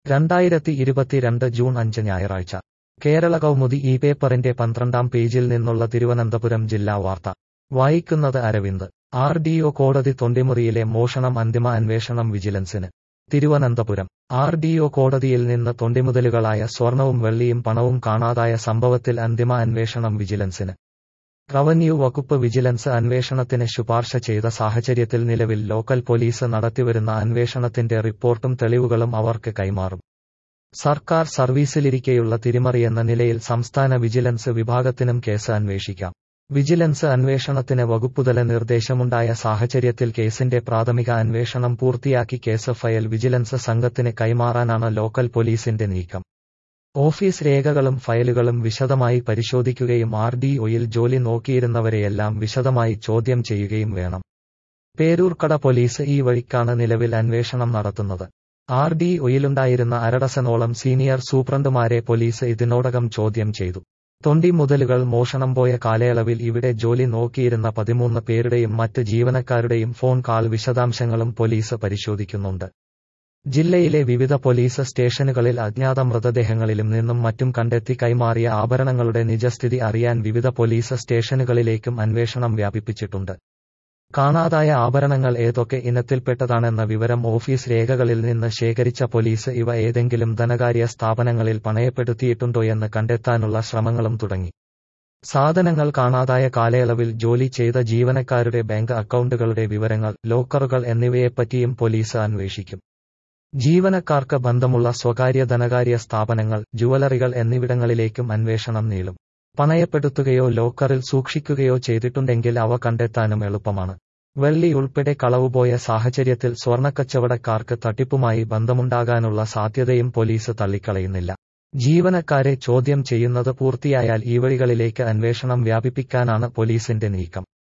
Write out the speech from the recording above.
രണ്ടായിരത്തി ഇരുപത്തിരണ്ട് ജൂൺ അഞ്ച് ഞായറാഴ്ച കേരള കൗമുദി ഈ പേപ്പറിന്റെ പന്ത്രണ്ടാം പേജിൽ നിന്നുള്ള തിരുവനന്തപുരം ജില്ലാ വാർത്ത വായിക്കുന്നത് അരവിന്ദ് ആർ ഡി ഒ കോടതി തൊണ്ടിമുറിയിലെ മോഷണം അന്തിമ അന്വേഷണം വിജിലൻസിന് തിരുവനന്തപുരം ആർ ഡി ഒ കോടതിയിൽ നിന്ന് തൊണ്ടിമുതലുകളായ സ്വർണവും വെള്ളിയും പണവും കാണാതായ സംഭവത്തിൽ അന്തിമ അന്വേഷണം വിജിലൻസിന് റവന്യൂ വകുപ്പ് വിജിലൻസ് അന്വേഷണത്തിന് ശുപാർശ ചെയ്ത സാഹചര്യത്തിൽ നിലവിൽ ലോക്കൽ പോലീസ് നടത്തിവരുന്ന അന്വേഷണത്തിന്റെ റിപ്പോർട്ടും തെളിവുകളും അവർക്ക് കൈമാറും സർക്കാർ സർവീസിലിരിക്കെയുള്ള തിരിമറിയെന്ന നിലയിൽ സംസ്ഥാന വിജിലൻസ് വിഭാഗത്തിനും കേസ് അന്വേഷിക്കാം വിജിലൻസ് അന്വേഷണത്തിന് വകുപ്പുതല നിർദ്ദേശമുണ്ടായ സാഹചര്യത്തിൽ കേസിന്റെ പ്രാഥമിക അന്വേഷണം പൂർത്തിയാക്കി കേസ് ഫയൽ വിജിലൻസ് സംഘത്തിന് കൈമാറാനാണ് ലോക്കൽ പോലീസിന്റെ നീക്കം ഓഫീസ് രേഖകളും ഫയലുകളും വിശദമായി പരിശോധിക്കുകയും ആർ ഡി ഒയിൽ ജോലി നോക്കിയിരുന്നവരെയെല്ലാം വിശദമായി ചോദ്യം ചെയ്യുകയും വേണം പേരൂർക്കട പോലീസ് ഈ വഴിക്കാണ് നിലവിൽ അന്വേഷണം നടത്തുന്നത് ആർ ഡി ഒയിലുണ്ടായിരുന്ന അരഡസനോളം സീനിയർ സൂപ്രണ്ടുമാരെ പോലീസ് ഇതിനോടകം ചോദ്യം ചെയ്തു തൊണ്ടി മുതലുകൾ മോഷണം പോയ കാലയളവിൽ ഇവിടെ ജോലി നോക്കിയിരുന്ന പതിമൂന്ന് പേരുടെയും മറ്റ് ജീവനക്കാരുടെയും ഫോൺ കാൾ വിശദാംശങ്ങളും പോലീസ് പരിശോധിക്കുന്നുണ്ട് ജില്ലയിലെ വിവിധ പോലീസ് സ്റ്റേഷനുകളിൽ അജ്ഞാത മൃതദേഹങ്ങളിലും നിന്നും മറ്റും കണ്ടെത്തി കൈമാറിയ ആഭരണങ്ങളുടെ നിജസ്ഥിതി അറിയാൻ വിവിധ പോലീസ് സ്റ്റേഷനുകളിലേക്കും അന്വേഷണം വ്യാപിപ്പിച്ചിട്ടുണ്ട് കാണാതായ ആഭരണങ്ങൾ ഏതൊക്കെ ഇനത്തിൽപ്പെട്ടതാണെന്ന വിവരം ഓഫീസ് രേഖകളിൽ നിന്ന് ശേഖരിച്ച പോലീസ് ഇവ ഏതെങ്കിലും ധനകാര്യ സ്ഥാപനങ്ങളിൽ പണയപ്പെടുത്തിയിട്ടുണ്ടോയെന്ന് കണ്ടെത്താനുള്ള ശ്രമങ്ങളും തുടങ്ങി സാധനങ്ങൾ കാണാതായ കാലയളവിൽ ജോലി ചെയ്ത ജീവനക്കാരുടെ ബാങ്ക് അക്കൗണ്ടുകളുടെ വിവരങ്ങൾ ലോക്കറുകൾ എന്നിവയെപ്പറ്റിയും പോലീസ് അന്വേഷിക്കും ജീവനക്കാർക്ക് ബന്ധമുള്ള സ്വകാര്യ ധനകാര്യ സ്ഥാപനങ്ങൾ ജുവലറികൾ എന്നിവിടങ്ങളിലേക്കും അന്വേഷണം നീളും പണയപ്പെടുത്തുകയോ ലോക്കറിൽ സൂക്ഷിക്കുകയോ ചെയ്തിട്ടുണ്ടെങ്കിൽ അവ കണ്ടെത്താനും എളുപ്പമാണ് വെള്ളി ഉൾപ്പെടെ കളവുപോയ സാഹചര്യത്തിൽ സ്വർണ്ണക്കച്ചവടക്കാർക്ക് തട്ടിപ്പുമായി ബന്ധമുണ്ടാകാനുള്ള സാധ്യതയും പോലീസ് തള്ളിക്കളയുന്നില്ല ജീവനക്കാരെ ചോദ്യം ചെയ്യുന്നത് പൂർത്തിയായാൽ ഈ വഴികളിലേക്ക് അന്വേഷണം വ്യാപിപ്പിക്കാനാണ് പോലീസിന്റെ നീക്കം